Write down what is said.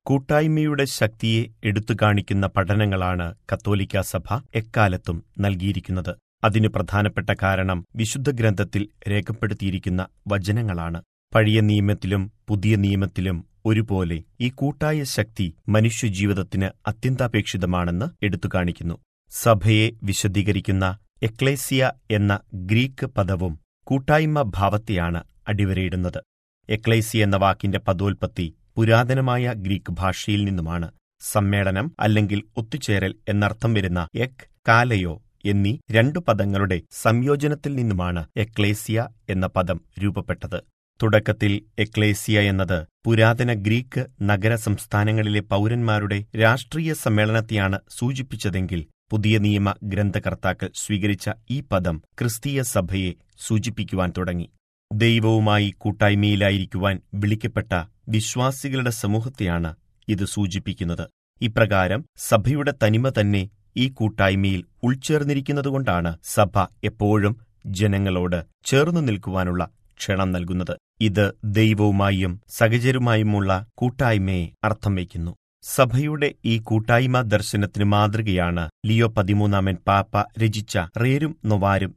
കൂട്ടായ്മയുടെ ശക്തിയെ എടുത്തുകാണിക്കുന്ന പഠനങ്ങളാണ് കത്തോലിക്കാ സഭ എക്കാലത്തും നൽകിയിരിക്കുന്നത് അതിനു പ്രധാനപ്പെട്ട കാരണം വിശുദ്ധ ഗ്രന്ഥത്തിൽ രേഖപ്പെടുത്തിയിരിക്കുന്ന വചനങ്ങളാണ് പഴയ നിയമത്തിലും പുതിയ നിയമത്തിലും ഒരുപോലെ ഈ കൂട്ടായ ശക്തി മനുഷ്യജീവിതത്തിന് അത്യന്താപേക്ഷിതമാണെന്ന് എടുത്തുകാണിക്കുന്നു സഭയെ വിശദീകരിക്കുന്ന എക്ലേസിയ എന്ന ഗ്രീക്ക് പദവും കൂട്ടായ്മ ഭാവത്തെയാണ് അടിവരയിടുന്നത് എക്ലേസിയ എന്ന വാക്കിന്റെ പദോൽപത്തി പുരാതനമായ ഗ്രീക്ക് ഭാഷയിൽ നിന്നുമാണ് സമ്മേളനം അല്ലെങ്കിൽ ഒത്തുചേരൽ എന്നർത്ഥം വരുന്ന എക് കാലയോ എന്നീ രണ്ടു പദങ്ങളുടെ സംയോജനത്തിൽ നിന്നുമാണ് എക്ലേസിയ എന്ന പദം രൂപപ്പെട്ടത് തുടക്കത്തിൽ എക്ലേസിയ എന്നത് പുരാതന ഗ്രീക്ക് നഗര സംസ്ഥാനങ്ങളിലെ പൗരന്മാരുടെ രാഷ്ട്രീയ സമ്മേളനത്തെയാണ് സൂചിപ്പിച്ചതെങ്കിൽ പുതിയ നിയമ ഗ്രന്ഥകർത്താക്കൾ സ്വീകരിച്ച ഈ പദം ക്രിസ്തീയ സഭയെ സൂചിപ്പിക്കുവാൻ തുടങ്ങി ദൈവവുമായി കൂട്ടായ്മയിലായിരിക്കുവാൻ വിളിക്കപ്പെട്ട വിശ്വാസികളുടെ സമൂഹത്തെയാണ് ഇത് സൂചിപ്പിക്കുന്നത് ഇപ്രകാരം സഭയുടെ തനിമ തന്നെ ഈ കൂട്ടായ്മയിൽ ഉൾച്ചേർന്നിരിക്കുന്നതുകൊണ്ടാണ് സഭ എപ്പോഴും ജനങ്ങളോട് ചേർന്നു നിൽക്കുവാനുള്ള ക്ഷണം നൽകുന്നത് ഇത് ദൈവവുമായും സഹചരുമായുമുള്ള കൂട്ടായ്മയെ അർത്ഥം വയ്ക്കുന്നു സഭയുടെ ഈ കൂട്ടായ്മ ദർശനത്തിന് മാതൃകയാണ് ലിയോ പതിമൂന്നാമൻ പാപ്പ രചിച്ച റേരും നൊവാരും